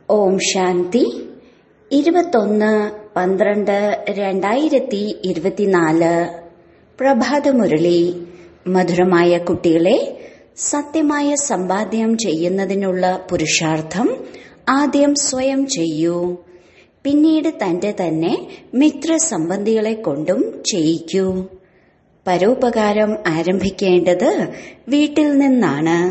ഓം ശാന്തി ഇരുപത്തൊന്ന് പന്ത്രണ്ട് രണ്ടായിരത്തി ഇരുപത്തിനാല് പ്രഭാതമുരളി മധുരമായ കുട്ടികളെ സത്യമായ സമ്പാദ്യം ചെയ്യുന്നതിനുള്ള പുരുഷാർത്ഥം ആദ്യം സ്വയം ചെയ്യൂ പിന്നീട് തന്റെ തന്നെ മിത്രസംബന്ധികളെ കൊണ്ടും ചെയ്യിക്കൂ പരോപകാരം ആരംഭിക്കേണ്ടത് വീട്ടിൽ നിന്നാണ്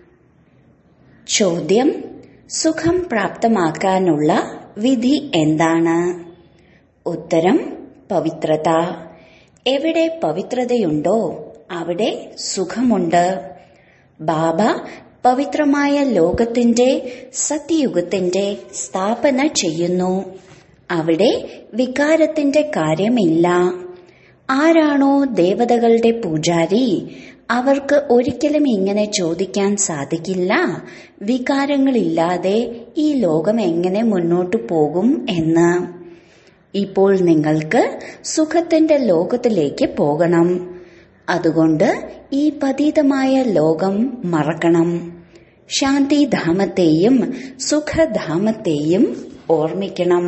ചോദ്യം സുഖം പ്രാപ്തമാക്കാനുള്ള വിധി എന്താണ് ഉത്തരം പവിത്രത എവിടെ പവിത്രതയുണ്ടോ അവിടെ സുഖമുണ്ട് ബാബ പവിത്രമായ ലോകത്തിന്റെ സത്യയുഗത്തിന്റെ സ്ഥാപന ചെയ്യുന്നു അവിടെ വികാരത്തിന്റെ കാര്യമില്ല ആരാണോ ദേവതകളുടെ പൂജാരി അവർക്ക് ഒരിക്കലും ഇങ്ങനെ ചോദിക്കാൻ സാധിക്കില്ല വികാരങ്ങളില്ലാതെ ഈ ലോകം എങ്ങനെ മുന്നോട്ടു പോകും എന്ന് ഇപ്പോൾ നിങ്ങൾക്ക് സുഖത്തിന്റെ ലോകത്തിലേക്ക് പോകണം അതുകൊണ്ട് ഈ പതീതമായ ലോകം മറക്കണം ശാന്തിധാമത്തെയും സുഖധാമത്തെയും ഓർമ്മിക്കണം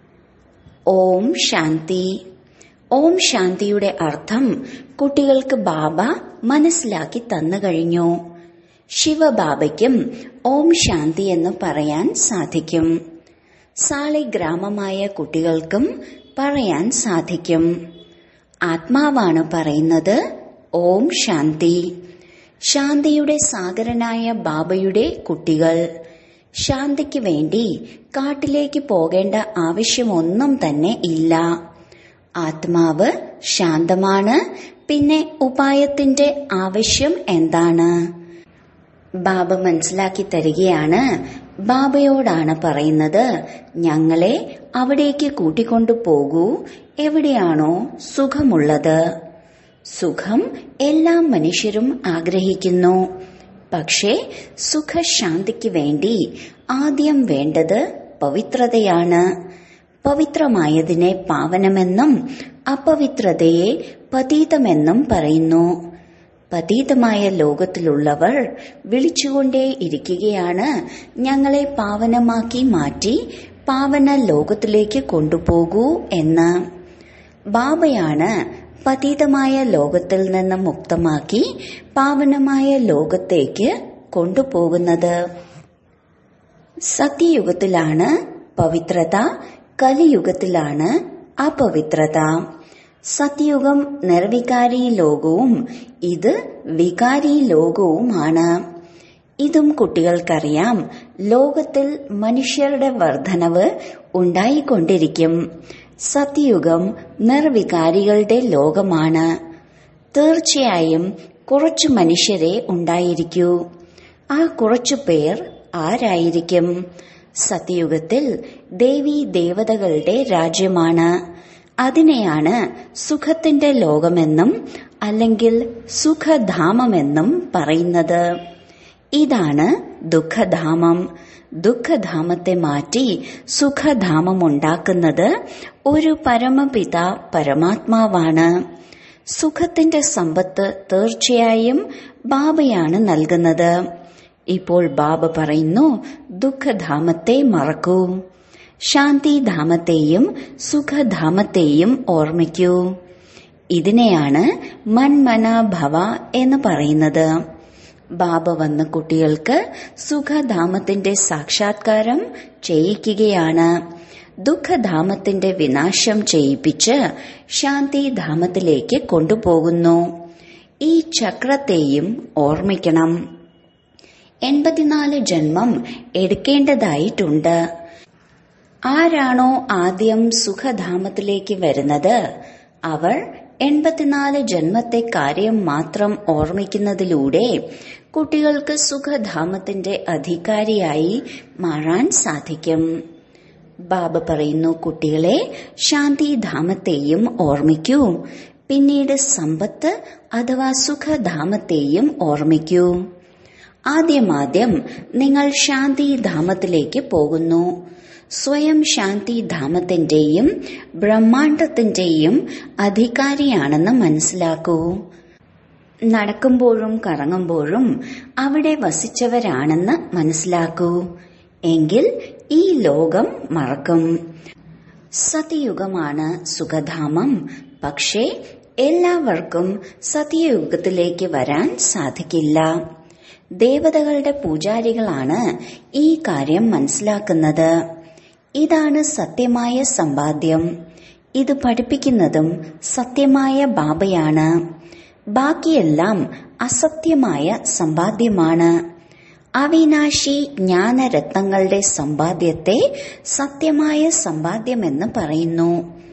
ഓം ശാന്തി ഓം ശാന്തിയുടെ അർത്ഥം കുട്ടികൾക്ക് ബാബ മനസ്സിലാക്കി തന്നു കഴിഞ്ഞു ശിവബാബയ്ക്കും ഓം ശാന്തി എന്ന് പറയാൻ സാധിക്കും സാളിഗ്രാമമായ കുട്ടികൾക്കും പറയാൻ സാധിക്കും ആത്മാവാണ് പറയുന്നത് ഓം ശാന്തി ശാന്തിയുടെ സാഗരനായ ബാബയുടെ കുട്ടികൾ ശാന്തിക്ക് വേണ്ടി കാട്ടിലേക്ക് പോകേണ്ട ആവശ്യമൊന്നും തന്നെ ഇല്ല ആത്മാവ് ശാന്തമാണ് പിന്നെ ഉപായത്തിന്റെ ആവശ്യം എന്താണ് ബാബ മനസ്സിലാക്കി തരികയാണ് ബാബയോടാണ് പറയുന്നത് ഞങ്ങളെ അവിടേക്ക് കൂട്ടിക്കൊണ്ടു പോകൂ എവിടെയാണോ സുഖമുള്ളത് സുഖം എല്ലാ മനുഷ്യരും ആഗ്രഹിക്കുന്നു പക്ഷേ സുഖശാന്തിക്ക് വേണ്ടി ആദ്യം വേണ്ടത് പവിത്രതയാണ് പവിത്രമായതിനെ പാവനമെന്നും അപവിത്രതയെ പതീതമെന്നും പറയുന്നു പതീതമായ ലോകത്തിലുള്ളവർ വിളിച്ചുകൊണ്ടേ ഇരിക്കുകയാണ് ഞങ്ങളെ പാവനമാക്കി മാറ്റി പാവന ലോകത്തിലേക്ക് കൊണ്ടുപോകൂ എന്ന് ബാബയാണ് പതീതമായ ലോകത്തിൽ നിന്ന് മുക്തമാക്കി പാവനമായ ലോകത്തേക്ക് കൊണ്ടുപോകുന്നത് സത്യയുഗത്തിലാണ് പവിത്രത കലിയുഗത്തിലാണ് അപവിത്രത സത്യയുഗം നിർവികാരി ലോകവും ഇത് വികാരി ലോകവുമാണ് ഇതും കുട്ടികൾക്കറിയാം ലോകത്തിൽ മനുഷ്യരുടെ വർധനവ് ഉണ്ടായിക്കൊണ്ടിരിക്കും സത്യയുഗം നിർവികാരികളുടെ ലോകമാണ് തീർച്ചയായും കുറച്ചു മനുഷ്യരെ ഉണ്ടായിരിക്കൂ ആ കുറച്ചു പേർ ആരായിരിക്കും സത്യയുഗത്തിൽ ദേവി ദേവതകളുടെ രാജ്യമാണ് അതിനെയാണ് സുഖത്തിന്റെ ലോകമെന്നും അല്ലെങ്കിൽ സുഖധാമമെന്നും പറയുന്നത് ഇതാണ് ദുഃഖധാമം ദുഃഖധാമത്തെ മാറ്റി സുഖധാമം ഉണ്ടാക്കുന്നത് ഒരു പരമപിത പരമാത്മാവാണ് സുഖത്തിന്റെ സമ്പത്ത് തീർച്ചയായും ബാബയാണ് നൽകുന്നത് ഇപ്പോൾ ബാബ പറയുന്നു ദുഃഖധാമത്തെ മറക്കൂ ശാന്തിധാമത്തെയും സുഖധാമത്തെയും ഓർമ്മിക്കൂ ഇതിനെയാണ് മൻമനാഭവ എന്ന് പറയുന്നത് ബാബ വന്ന കുട്ടികൾക്ക് സുഖധാമത്തിന്റെ സാക്ഷാത്കാരം ചെയ്യിക്കുകയാണ് ദുഃഖധാമത്തിന്റെ വിനാശം ചെയ്യിപ്പിച്ച് ശാന്തിധാമത്തിലേക്ക് കൊണ്ടുപോകുന്നു ഈ ചക്രത്തെയും ഓർമ്മിക്കണം എൺപത്തിനാല് ജന്മം എടുക്കേണ്ടതായിട്ടുണ്ട് ആരാണോ ആദ്യം സുഖധാമത്തിലേക്ക് വരുന്നത് അവർ എൺപത്തിനാല് ജന്മത്തെ കാര്യം മാത്രം ഓർമ്മിക്കുന്നതിലൂടെ കുട്ടികൾക്ക് സുഖധാമത്തിന്റെ അധികാരിയായി മാറാൻ സാധിക്കും ബാബ പറയുന്നു കുട്ടികളെ ശാന്തിധാമത്തെയും ഓർമ്മിക്കൂ പിന്നീട് സമ്പത്ത് അഥവാ സുഖധാമത്തെയും ഓർമ്മിക്കൂ ആദ്യമാദ്യം നിങ്ങൾ ശാന്തിധാമത്തിലേക്ക് പോകുന്നു സ്വയം ശാന്തിധാമത്തിന്റെയും ബ്രഹ്മാണ്ടത്തിന്റെയും അധികാരിയാണെന്ന് മനസ്സിലാക്കൂ നടക്കുമ്പോഴും കറങ്ങുമ്പോഴും അവിടെ വസിച്ചവരാണെന്ന് മനസ്സിലാക്കൂ എങ്കിൽ ഈ ലോകം മറക്കും സത്യയുഗമാണ് സുഖധാമം പക്ഷേ എല്ലാവർക്കും സത്യയുഗത്തിലേക്ക് വരാൻ സാധിക്കില്ല ദേവതകളുടെ പൂജാരികളാണ് ഈ കാര്യം മനസ്സിലാക്കുന്നത് ഇതാണ് സത്യമായ സമ്പാദ്യം ഇത് പഠിപ്പിക്കുന്നതും സത്യമായ ബാബയാണ് ബാക്കിയെല്ലാം അസത്യമായ സമ്പാദ്യമാണ് അവിനാശി ജ്ഞാനരത്നങ്ങളുടെ സമ്പാദ്യത്തെ സത്യമായ സമ്പാദ്യമെന്ന് പറയുന്നു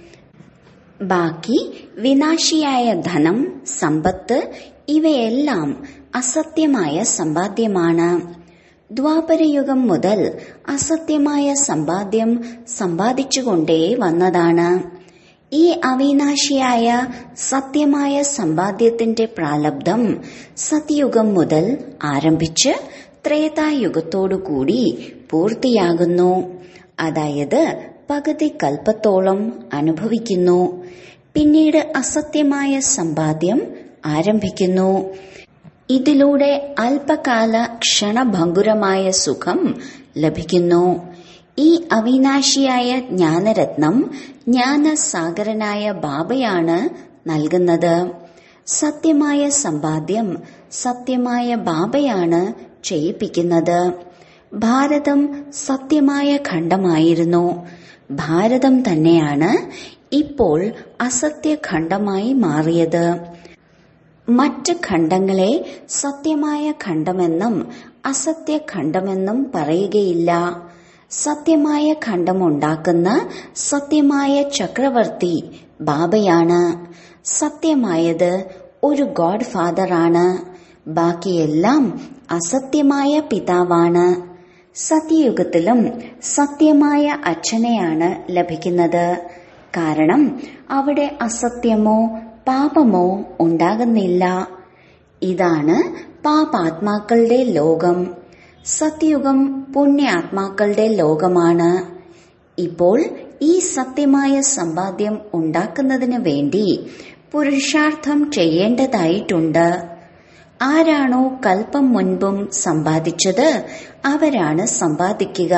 ബാക്കി വിനാശിയായ ധനം സമ്പത്ത് ഇവയെല്ലാം അസത്യമായ സമ്പാദ്യമാണ് ദ്വാപരയുഗം മുതൽ അസത്യമായ സമ്പാദ്യം സമ്പാദിച്ചുകൊണ്ടേ വന്നതാണ് ഈ അവിനാശിയായ സത്യമായ സമ്പാദ്യത്തിന്റെ പ്രാലബ്ധം സത്യയുഗം മുതൽ ആരംഭിച്ച് ത്രേതായുഗത്തോടുകൂടി പൂർത്തിയാകുന്നു അതായത് പകുതി കൽപ്പത്തോളം അനുഭവിക്കുന്നു പിന്നീട് അസത്യമായ സമ്പാദ്യം ആരംഭിക്കുന്നു ഇതിലൂടെ അല്പകാല ക്ഷണഭംഗുരമായ സുഖം ലഭിക്കുന്നു ഈ അവിനാശിയായ ജ്ഞാനരത്നം ജ്ഞാനസാഗരനായ ബാബയാണ് നൽകുന്നത് സത്യമായ സമ്പാദ്യം സത്യമായ ബാബയാണ് ചെയ്യിപ്പിക്കുന്നത് ഭാരതം സത്യമായ ഖണ്ഡമായിരുന്നു ഭാരതം തന്നെയാണ് ഇപ്പോൾ അസത്യ ഖണ്ഡമായി മാറിയത് മറ്റ് ഖണ്ഡങ്ങളെ സത്യമായ ഖണ്ഡമെന്നും അസത്യ ഖണ്ഡമെന്നും പറയുകയില്ല സത്യമായ ഖണ്ഡമുണ്ടാക്കുന്ന സത്യമായ ചക്രവർത്തി ബാബയാണ് സത്യമായത് ഒരു ഗോഡ് ഫാദറാണ് ബാക്കിയെല്ലാം അസത്യമായ പിതാവാണ് സത്യയുഗത്തിലും സത്യമായ അച്ഛനെയാണ് ലഭിക്കുന്നത് കാരണം അവിടെ അസത്യമോ പാപമോ ഉണ്ടാകുന്നില്ല ഇതാണ് പാപാത്മാക്കളുടെ ലോകം സത്യയുഗം പുണ്യാത്മാക്കളുടെ ലോകമാണ് ഇപ്പോൾ ഈ സത്യമായ സമ്പാദ്യം ഉണ്ടാക്കുന്നതിന് വേണ്ടി പുരുഷാർത്ഥം ചെയ്യേണ്ടതായിട്ടുണ്ട് ആരാണോ കൽപ്പം മുൻപും സമ്പാദിച്ചത് അവരാണ് സമ്പാദിക്കുക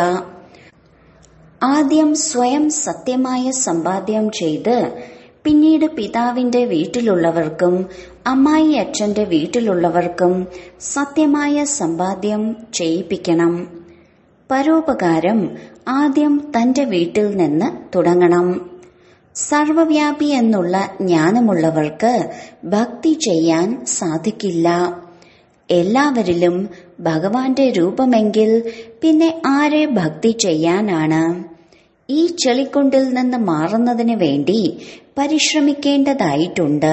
ആദ്യം സ്വയം സത്യമായ സമ്പാദ്യം ചെയ്ത് പിന്നീട് പിതാവിന്റെ വീട്ടിലുള്ളവർക്കും അമ്മായി അച്ഛന്റെ വീട്ടിലുള്ളവർക്കും സത്യമായ സമ്പാദ്യം ചെയ്യിപ്പിക്കണം പരോപകാരം ആദ്യം തന്റെ വീട്ടിൽ നിന്ന് തുടങ്ങണം സർവവ്യാപി എന്നുള്ള ജ്ഞാനമുള്ളവർക്ക് ഭക്തി ചെയ്യാൻ സാധിക്കില്ല എല്ലാവരിലും ഭഗവാന്റെ രൂപമെങ്കിൽ പിന്നെ ആരെ ഭക്തി ചെയ്യാനാണ് ഈ ചെളിക്കുണ്ടിൽ നിന്ന് മാറുന്നതിന് വേണ്ടി പരിശ്രമിക്കേണ്ടതായിട്ടുണ്ട്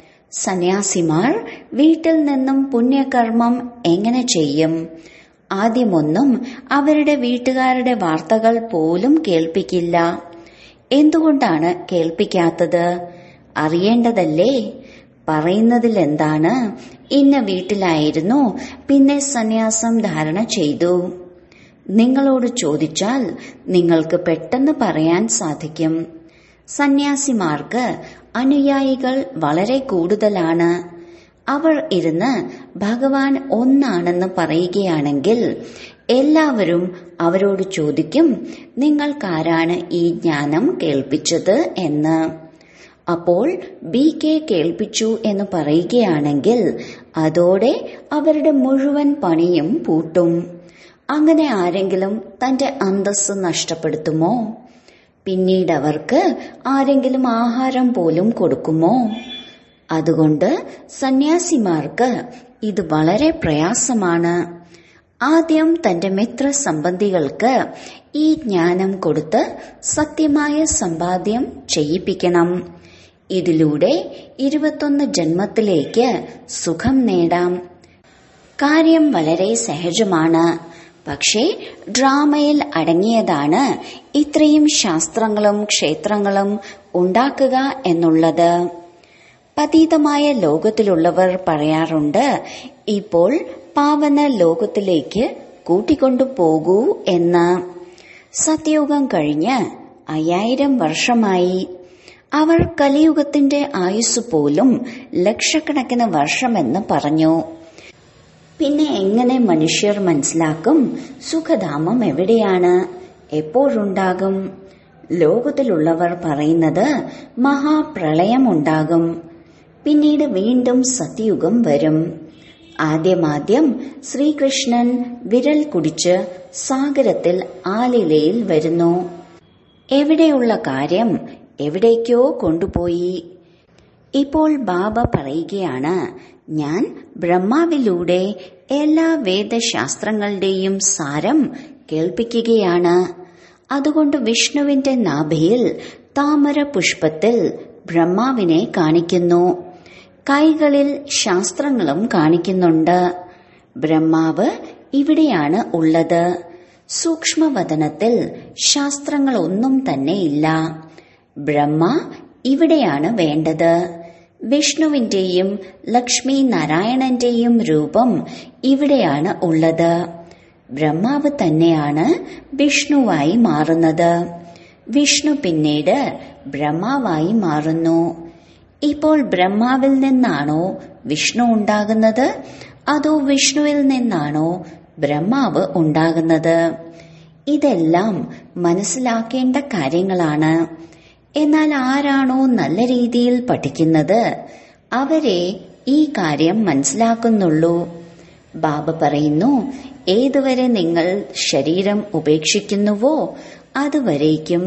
സന്യാസിമാർ വീട്ടിൽ നിന്നും പുണ്യകർമ്മം എങ്ങനെ ചെയ്യും ആദ്യമൊന്നും അവരുടെ വീട്ടുകാരുടെ വാർത്തകൾ പോലും കേൾപ്പിക്കില്ല എന്തുകൊണ്ടാണ് കേൾപ്പിക്കാത്തത് അറിയേണ്ടതല്ലേ പറയുന്നതിൽ എന്താണ് ഇന്ന വീട്ടിലായിരുന്നു പിന്നെ സന്യാസം ധാരണ ചെയ്തു നിങ്ങളോട് ചോദിച്ചാൽ നിങ്ങൾക്ക് പെട്ടെന്ന് പറയാൻ സാധിക്കും സന്യാസിമാർക്ക് അനുയായികൾ വളരെ കൂടുതലാണ് അവർ ഇരുന്ന് ഭഗവാൻ ഒന്നാണെന്ന് പറയുകയാണെങ്കിൽ എല്ലാവരും അവരോട് ചോദിക്കും നിങ്ങൾക്കാരാണ് ഈ ജ്ഞാനം കേൾപ്പിച്ചത് എന്ന് അപ്പോൾ ബി കെ കേൾപ്പിച്ചു എന്ന് പറയുകയാണെങ്കിൽ അതോടെ അവരുടെ മുഴുവൻ പണിയും പൂട്ടും അങ്ങനെ ആരെങ്കിലും തന്റെ അന്തസ് നഷ്ടപ്പെടുത്തുമോ പിന്നീട് അവർക്ക് ആരെങ്കിലും ആഹാരം പോലും കൊടുക്കുമോ അതുകൊണ്ട് സന്യാസിമാർക്ക് ഇത് വളരെ പ്രയാസമാണ് ആദ്യം തന്റെ മിത്ര സംബന്ധികൾക്ക് ഈ ജ്ഞാനം കൊടുത്ത് സത്യമായ സമ്പാദ്യം ചെയ്യിപ്പിക്കണം ഇതിലൂടെ ഇരുപത്തൊന്ന് ജന്മത്തിലേക്ക് സുഖം നേടാം കാര്യം വളരെ സഹജമാണ് പക്ഷേ ഡ്രാമയിൽ അടങ്ങിയതാണ് ഇത്രയും ശാസ്ത്രങ്ങളും ക്ഷേത്രങ്ങളും ഉണ്ടാക്കുക എന്നുള്ളത് പതീതമായ ലോകത്തിലുള്ളവർ പറയാറുണ്ട് ഇപ്പോൾ പാവന ലോകത്തിലേക്ക് കൂട്ടിക്കൊണ്ടു പോകൂ എന്ന് സത്യയുഗം കഴിഞ്ഞ് അയ്യായിരം വർഷമായി അവർ കലിയുഗത്തിന്റെ ആയുസ് പോലും ലക്ഷക്കണക്കിന് വർഷമെന്ന് പറഞ്ഞു പിന്നെ എങ്ങനെ മനുഷ്യർ മനസ്സിലാക്കും സുഖധാമം എവിടെയാണ് എപ്പോഴുണ്ടാകും ലോകത്തിലുള്ളവർ പറയുന്നത് മഹാപ്രളയമുണ്ടാകും പിന്നീട് വീണ്ടും സത്യയുഗം വരും ആദ്യമാദ്യം ശ്രീകൃഷ്ണൻ വിരൽ കുടിച്ച് സാഗരത്തിൽ ആലിലയിൽ വരുന്നു എവിടെയുള്ള കാര്യം എവിടേക്കോ കൊണ്ടുപോയി ഇപ്പോൾ ബാബ പറയുകയാണ് ഞാൻ ബ്രഹ്മാവിലൂടെ എല്ലാ വേദശാസ്ത്രങ്ങളുടെയും സാരം കേൾപ്പിക്കുകയാണ് അതുകൊണ്ട് വിഷ്ണുവിന്റെ നാഭിയിൽ താമര പുഷ്പത്തിൽ ബ്രഹ്മാവിനെ കാണിക്കുന്നു കൈകളിൽ ശാസ്ത്രങ്ങളും കാണിക്കുന്നുണ്ട് ബ്രഹ്മാവ് ഇവിടെയാണ് ഉള്ളത് സൂക്ഷ്മവതനത്തിൽ ശാസ്ത്രങ്ങളൊന്നും തന്നെ ഇല്ല ബ്രഹ്മ ഇവിടെയാണ് വേണ്ടത് വിഷ്ണുവിന്റെയും ലക്ഷ്മി നാരായണന്റെയും രൂപം ഇവിടെയാണ് ഉള്ളത് ബ്രഹ്മാവ് തന്നെയാണ് വിഷ്ണുവായി മാറുന്നത് വിഷ്ണു പിന്നീട് ബ്രഹ്മാവായി മാറുന്നു ഇപ്പോൾ ബ്രഹ്മാവിൽ നിന്നാണോ വിഷ്ണു ഉണ്ടാകുന്നത് അതോ വിഷ്ണുവിൽ നിന്നാണോ ബ്രഹ്മാവ് ഉണ്ടാകുന്നത് ഇതെല്ലാം മനസ്സിലാക്കേണ്ട കാര്യങ്ങളാണ് എന്നാൽ ആരാണോ നല്ല രീതിയിൽ പഠിക്കുന്നത് അവരെ ഈ കാര്യം മനസ്സിലാക്കുന്നുള്ളൂ ബാബ പറയുന്നു ഏതുവരെ നിങ്ങൾ ശരീരം ഉപേക്ഷിക്കുന്നുവോ അതുവരേക്കും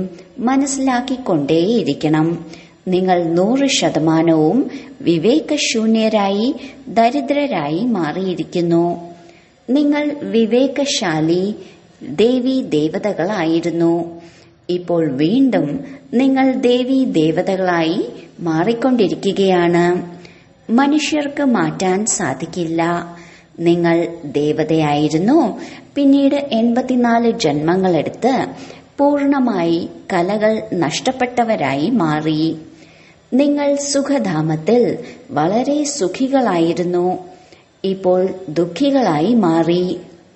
മനസ്സിലാക്കിക്കൊണ്ടേയിരിക്കണം നിങ്ങൾ നൂറ് ശതമാനവും വിവേകശൂന്യരായി ദരിദ്രരായി മാറിയിരിക്കുന്നു നിങ്ങൾ വിവേകശാലി ദേവി ദേവതകളായിരുന്നു ഇപ്പോൾ വീണ്ടും നിങ്ങൾ ദേവി ദേവതകളായി മാറിക്കൊണ്ടിരിക്കുകയാണ് മനുഷ്യർക്ക് മാറ്റാൻ സാധിക്കില്ല നിങ്ങൾ ദേവതയായിരുന്നു പിന്നീട് എൺപത്തിനാല് ജന്മങ്ങളെടുത്ത് പൂർണമായി കലകൾ നഷ്ടപ്പെട്ടവരായി മാറി നിങ്ങൾ സുഖധാമത്തിൽ വളരെ സുഖികളായിരുന്നു ഇപ്പോൾ ദുഃഖികളായി മാറി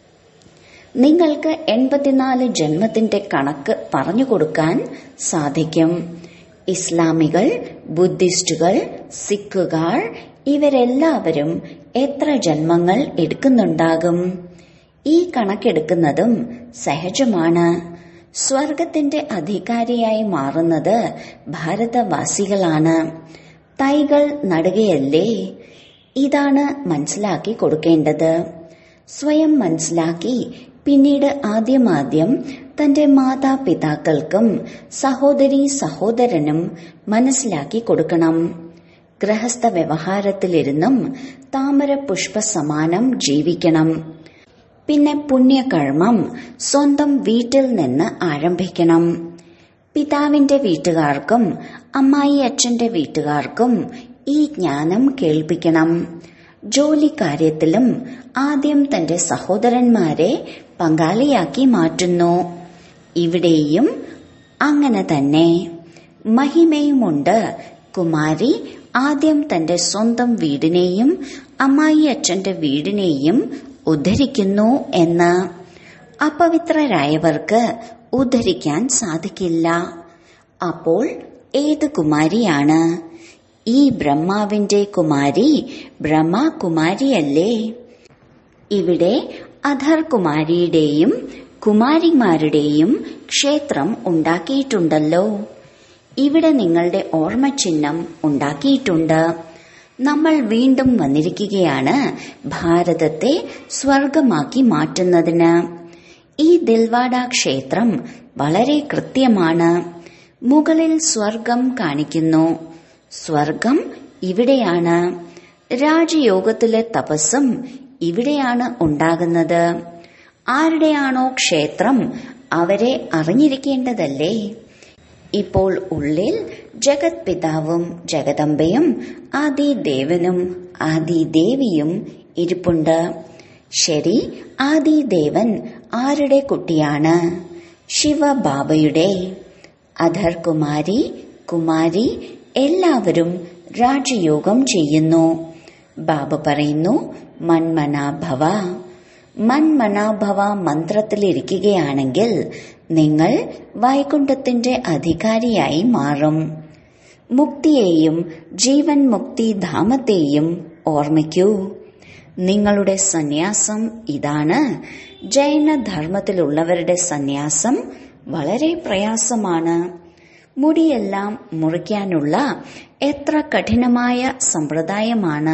നിങ്ങൾക്ക് എൺപത്തിനാല് ജന്മത്തിന്റെ കണക്ക് പറഞ്ഞു കൊടുക്കാൻ സാധിക്കും ഇസ്ലാമികൾ ബുദ്ധിസ്റ്റുകൾ സിഖുകാർ ഇവരെല്ലാവരും എത്ര ജന്മങ്ങൾ എടുക്കുന്നുണ്ടാകും ഈ കണക്കെടുക്കുന്നതും സഹജമാണ് സ്വർഗത്തിന്റെ അധികാരിയായി മാറുന്നത് ഭാരതവാസികളാണ് തൈകൾ നടുകയല്ലേ ഇതാണ് മനസ്സിലാക്കി കൊടുക്കേണ്ടത് സ്വയം മനസ്സിലാക്കി പിന്നീട് ആദ്യമാദ്യം തന്റെ മാതാപിതാക്കൾക്കും സഹോദരി സഹോദരനും മനസ്സിലാക്കി കൊടുക്കണം ഗൃഹസ്ഥ വ്യവഹാരത്തിലിരുന്നും താമര പുഷ്പ സമാനം ജീവിക്കണം പിന്നെ പുണ്യകർമ്മം സ്വന്തം വീട്ടിൽ നിന്ന് ആരംഭിക്കണം പിതാവിന്റെ വീട്ടുകാർക്കും അമ്മായി അച്ഛന്റെ വീട്ടുകാർക്കും ഈ ജ്ഞാനം കേൾപ്പിക്കണം ജോലി കാര്യത്തിലും ആദ്യം തന്റെ സഹോദരന്മാരെ പങ്കാളിയാക്കി മാറ്റുന്നു ഇവിടെയും അങ്ങനെ തന്നെ മഹിമയുമുണ്ട് കുമാരി ആദ്യം തന്റെ സ്വന്തം വീടിനെയും അമ്മായി അച്ഛന്റെ വീടിനെയും ഉദ്ധരിക്കുന്നു എന്ന് അപവിത്രരായവർക്ക് ഉദ്ധരിക്കാൻ സാധിക്കില്ല അപ്പോൾ ഏത് കുമാരിയാണ് ഈ ബ്രഹ്മാവിന്റെ കുമാരി ബ്രഹ്മകുമാരിയല്ലേ ഇവിടെ അധർ കുമാരിയുടെയും കുമാരിമാരുടെയും ക്ഷേത്രം ഉണ്ടാക്കിയിട്ടുണ്ടല്ലോ ഇവിടെ നിങ്ങളുടെ ഓർമ്മചിഹ്നം ഉണ്ടാക്കിയിട്ടുണ്ട് നമ്മൾ വീണ്ടും വന്നിരിക്കുകയാണ് ഭാരതത്തെ സ്വർഗമാക്കി മാറ്റുന്നതിന് ഈ ദിൽവാഡ ക്ഷേത്രം വളരെ കൃത്യമാണ് മുകളിൽ സ്വർഗം കാണിക്കുന്നു സ്വർഗം ഇവിടെയാണ് രാജയോഗത്തിലെ തപസ്സും ഇവിടെയാണ് ഉണ്ടാകുന്നത് ആരുടെയാണോ ക്ഷേത്രം അവരെ അറിഞ്ഞിരിക്കേണ്ടതല്ലേ ഇപ്പോൾ ഉള്ളിൽ ജഗത് പിതാവും ജഗദമ്പയും ആദിദേവനും ആദിദേവിയും ഇരിപ്പുണ്ട് ശരി ആദിദേവൻ ആരുടെ കുട്ടിയാണ് ശിവബാബയുടെ അധർ കുമാരി കുമാരി എല്ലാവരും രാജയോഗം ചെയ്യുന്നു ബാബ പറയുന്നു മന്മനാഭവ മന്മനാഭവ മന്ത്രത്തിലിരിക്കുകയാണെങ്കിൽ നിങ്ങൾ വൈകുണ്ഠത്തിന്റെ അധികാരിയായി മാറും മുക്തിയെയും ജീവൻ മുക്തി ധാമത്തെയും ഓർമ്മിക്കൂ നിങ്ങളുടെ സന്യാസം ഇതാണ് ജൈനധർമ്മത്തിലുള്ളവരുടെ സന്യാസം വളരെ പ്രയാസമാണ് മുടിയെല്ലാം മുറിക്കാനുള്ള എത്ര കഠിനമായ സമ്പ്രദായമാണ്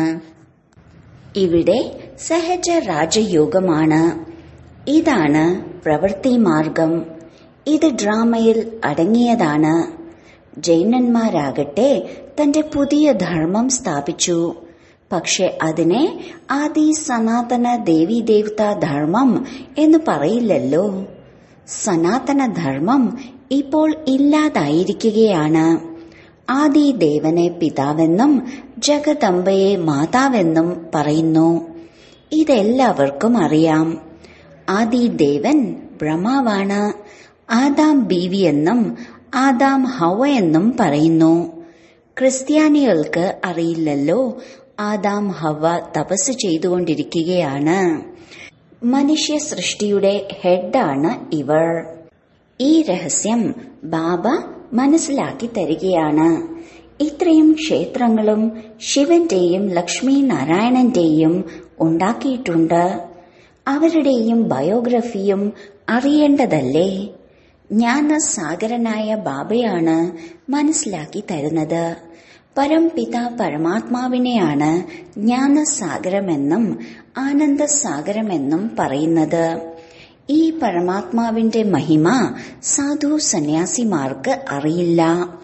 ഇവിടെ സഹജ രാജയോഗമാണ് ഇതാണ് പ്രവൃത്തി മാർഗം ഇത് ഡ്രാമയിൽ അടങ്ങിയതാണ് ജൈനന്മാരാകട്ടെ തന്റെ പുതിയ ധർമ്മം സ്ഥാപിച്ചു പക്ഷെ അതിനെ ആദി സനാതന ദേവീദേവത ധർമ്മം എന്ന് പറയില്ലല്ലോ സനാതന ധർമ്മം ഇപ്പോൾ ഇല്ലാതായിരിക്കുകയാണ് ആദി ദേവനെ പിതാവെന്നും ജഗദംബയെ മാതാവെന്നും പറയുന്നു ഇതെല്ലാവർക്കും അറിയാം ആദി ദേവൻ ബ്രഹ്മാവാണ് ആദാം ബീവി എന്നും ആദാം ഹവ എന്നും പറയുന്നു ക്രിസ്ത്യാനികൾക്ക് അറിയില്ലല്ലോ ആദാം ഹവ തപസ് ചെയ്തുകൊണ്ടിരിക്കുകയാണ് മനുഷ്യ സൃഷ്ടിയുടെ ഹെഡാണ് ഇവർ ഈ രഹസ്യം ബാബ മനസ്സിലാക്കി തരികയാണ് ഇത്രയും ക്ഷേത്രങ്ങളും ശിവന്റെയും ലക്ഷ്മി നാരായണന്റെയും ഉണ്ടാക്കിയിട്ടുണ്ട് അവരുടെയും ബയോഗ്രഫിയും അറിയേണ്ടതല്ലേ ജ്ഞാനസാഗരനായ ബാബയാണ് മനസ്സിലാക്കി തരുന്നത് പരംപിത പരമാത്മാവിനെയാണ് ജ്ഞാനസാഗരമെന്നും ആനന്ദസാഗരമെന്നും പറയുന്നത് ഈ പരമാത്മാവിന്റെ മഹിമ സാധു സന്യാസിമാർക്ക് അറിയില്ല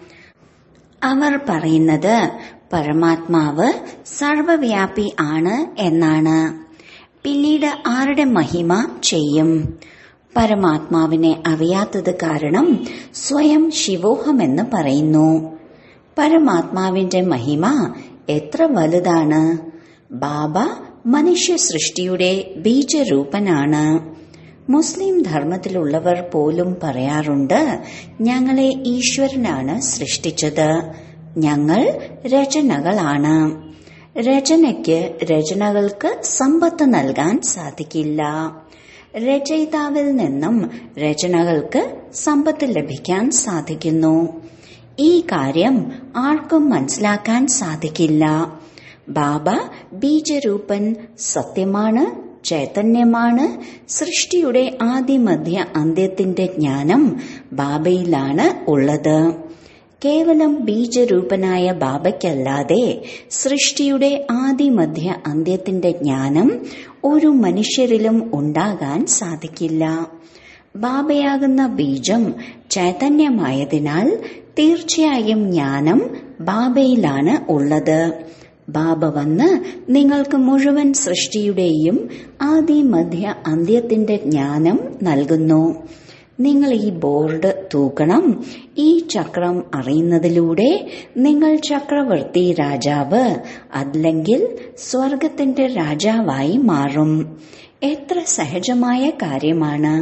അവർ പറയുന്നത് പരമാത്മാവ് സർവവ്യാപി ആണ് എന്നാണ് പിന്നീട് ആരുടെ മഹിമ ചെയ്യും പരമാത്മാവിനെ അറിയാത്തത് കാരണം സ്വയം ശിവോഹമെന്ന് പറയുന്നു പരമാത്മാവിന്റെ മഹിമ എത്ര വലുതാണ് ബാബ മനുഷ്യ സൃഷ്ടിയുടെ ബീജരൂപനാണ് മുസ്ലിം ധർമ്മത്തിലുള്ളവർ പോലും പറയാറുണ്ട് ഞങ്ങളെ ഈശ്വരനാണ് സൃഷ്ടിച്ചത് ഞങ്ങൾ രചനകളാണ് രചനയ്ക്ക് രചനകൾക്ക് സമ്പത്ത് നൽകാൻ സാധിക്കില്ല രചയിതാവിൽ നിന്നും രചനകൾക്ക് സമ്പത്ത് ലഭിക്കാൻ സാധിക്കുന്നു ഈ കാര്യം ആർക്കും മനസ്സിലാക്കാൻ സാധിക്കില്ല ബാബ ബീജരൂപൻ സത്യമാണ് ചൈതന്യമാണ് സൃഷ്ടിയുടെ ആദിമധ്യ അന്ത്യത്തിന്റെ ജ്ഞാനം ബാബയിലാണ് ഉള്ളത് കേവലം ബീജരൂപനായ ബാബയ്ക്കല്ലാതെ സൃഷ്ടിയുടെ ആദിമധ്യ അന്ത്യത്തിന്റെ ജ്ഞാനം ഒരു മനുഷ്യരിലും ഉണ്ടാകാൻ സാധിക്കില്ല ബാബയാകുന്ന ബീജം ചൈതന്യമായതിനാൽ തീർച്ചയായും ജ്ഞാനം ബാബയിലാണ് ഉള്ളത് ബാബ വന്ന് നിങ്ങൾക്ക് മുഴുവൻ സൃഷ്ടിയുടെയും ആദി മധ്യ അന്ത്യത്തിന്റെ ജ്ഞാനം നൽകുന്നു നിങ്ങൾ ഈ ബോർഡ് തൂക്കണം ഈ ചക്രം അറിയുന്നതിലൂടെ നിങ്ങൾ ചക്രവർത്തി രാജാവ് അല്ലെങ്കിൽ സ്വർഗത്തിന്റെ രാജാവായി മാറും എത്ര സഹജമായ കാര്യമാണ്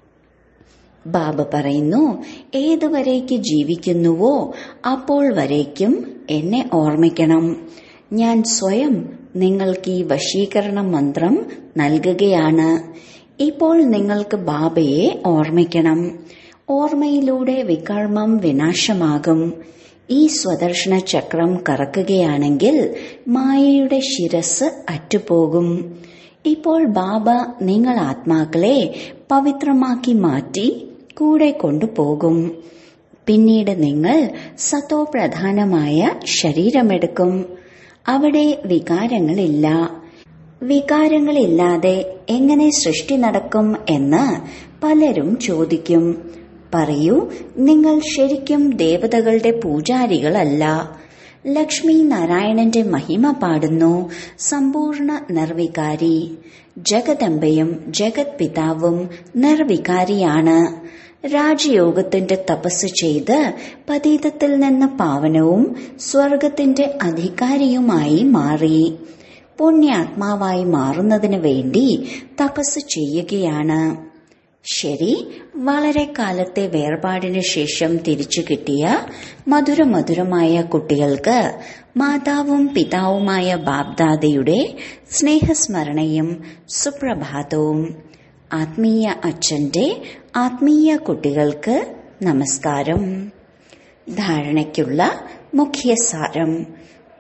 ബാബ പറയുന്നു ഏതുവരേക്ക് ജീവിക്കുന്നുവോ അപ്പോൾ വരേക്കും എന്നെ ഓർമ്മിക്കണം ഞാൻ സ്വയം നിങ്ങൾക്ക് ഈ വശീകരണ മന്ത്രം നൽകുകയാണ് ഇപ്പോൾ നിങ്ങൾക്ക് ബാബയെ ഓർമ്മിക്കണം ഓർമ്മയിലൂടെ വികർമ്മം വിനാശമാകും ഈ സ്വദർശന ചക്രം കറക്കുകയാണെങ്കിൽ മായയുടെ ശിരസ് അറ്റുപോകും ഇപ്പോൾ ബാബ നിങ്ങൾ ആത്മാക്കളെ പവിത്രമാക്കി മാറ്റി കൂടെ കൊണ്ടുപോകും പിന്നീട് നിങ്ങൾ സത്തോ പ്രധാനമായ ശരീരമെടുക്കും അവിടെ വികാരങ്ങളില്ല വികാരങ്ങളില്ലാതെ എങ്ങനെ സൃഷ്ടി നടക്കും എന്ന് പലരും ചോദിക്കും പറയൂ നിങ്ങൾ ശരിക്കും ദേവതകളുടെ പൂജാരികളല്ല ലക്ഷ്മി നാരായണന്റെ മഹിമ പാടുന്നു സമ്പൂർണ്ണ നിർവികാരി ജഗദമ്പയും ജഗത് പിതാവും നിർവികാരിയാണ് രാജയോഗത്തിന്റെ തപസ് ചെയ്ത് പതീതത്തിൽ നിന്ന് പാവനവും സ്വർഗത്തിന്റെ അധികാരിയുമായി മാറി പുണ്യാത്മാവായി മാറുന്നതിന് വേണ്ടി തപസ് ചെയ്യുകയാണ് ശരി വളരെ കാലത്തെ വേർപാടിനു ശേഷം തിരിച്ചു കിട്ടിയ മധുരമധുരമായ കുട്ടികൾക്ക് മാതാവും പിതാവുമായ ബാബ്ദാദയുടെ സ്നേഹസ്മരണയും സുപ്രഭാതവും ആത്മീയ അച്ഛന്റെ ആത്മീയ കുട്ടികൾക്ക് നമസ്കാരം ധാരണയ്ക്കുള്ള മുഖ്യ സാരം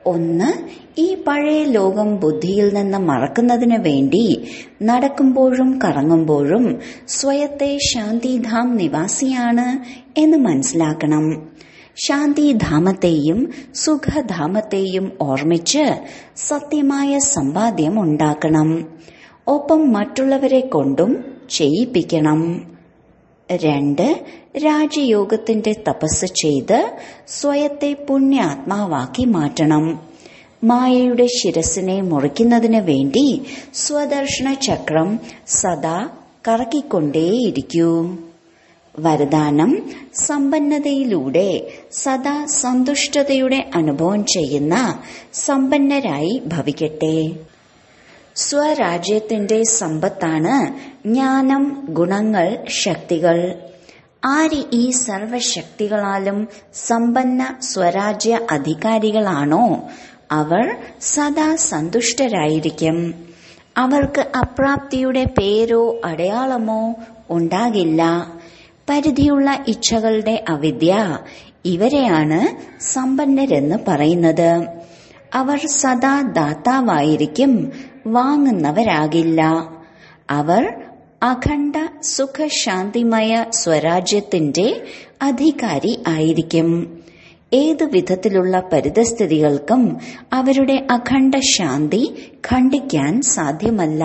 ഒന്ന് ഈ പഴയ ലോകം ബുദ്ധിയിൽ നിന്ന് മറക്കുന്നതിന് വേണ്ടി നടക്കുമ്പോഴും കറങ്ങുമ്പോഴും സ്വയത്തെ ശാന്തിധാം നിവാസിയാണ് എന്ന് മനസ്സിലാക്കണം ശാന്തിധാമത്തെയും സുഖധാമത്തെയും ഓർമ്മിച്ച് സത്യമായ സമ്പാദ്യം ഉണ്ടാക്കണം ഒപ്പം മറ്റുള്ളവരെ കൊണ്ടും ചെയ്യിപ്പിക്കണം രണ്ട് രാജയോഗത്തിന്റെ തപസ് ചെയ്ത് സ്വയത്തെ പുണ്യാത്മാവാക്കി മാറ്റണം മായയുടെ ശിരസിനെ മുറിക്കുന്നതിന് വേണ്ടി സ്വദർശന ചക്രം സദാ കറക്കിക്കൊണ്ടേയിരിക്കൂ വരദാനം സമ്പന്നതയിലൂടെ സദാ സന്തുഷ്ടതയുടെ അനുഭവം ചെയ്യുന്ന സമ്പന്നരായി ഭവിക്കട്ടെ സ്വരാജ്യത്തിന്റെ സമ്പത്താണ് ജ്ഞാനം ഗുണങ്ങൾ ശക്തികൾ ആര് ഈ സർവശക്തികളാലും സമ്പന്ന സ്വരാജ്യ അധികാരികളാണോ അവർ സദാ സന്തുഷ്ടരായിരിക്കും അവർക്ക് അപ്രാപ്തിയുടെ പേരോ അടയാളമോ ഉണ്ടാകില്ല പരിധിയുള്ള ഇച്ഛകളുടെ അവിദ്യ ഇവരെയാണ് സമ്പന്നരെന്ന് പറയുന്നത് അവർ സദാ ദാതാവായിരിക്കും വാങ്ങുന്നവരാകില്ല അവർ അഖണ്ഡ സുഖശാന്തിമയ സ്വരാജ്യത്തിന്റെ അധികാരി ആയിരിക്കും ഏതു വിധത്തിലുള്ള പരിതസ്ഥിതികൾക്കും അവരുടെ അഖണ്ഡ ശാന്തി ഖണ്ഡിക്കാൻ സാധ്യമല്ല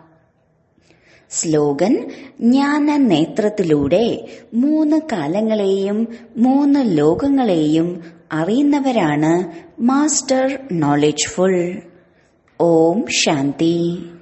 സ്ലോഗൻ ജ്ഞാന നേത്രത്തിലൂടെ മൂന്ന് കാലങ്ങളെയും മൂന്ന് ലോകങ്ങളെയും അറിയുന്നവരാണ് മാസ്റ്റർ നോളജ്ഫുൾ ഓം ശാന്തി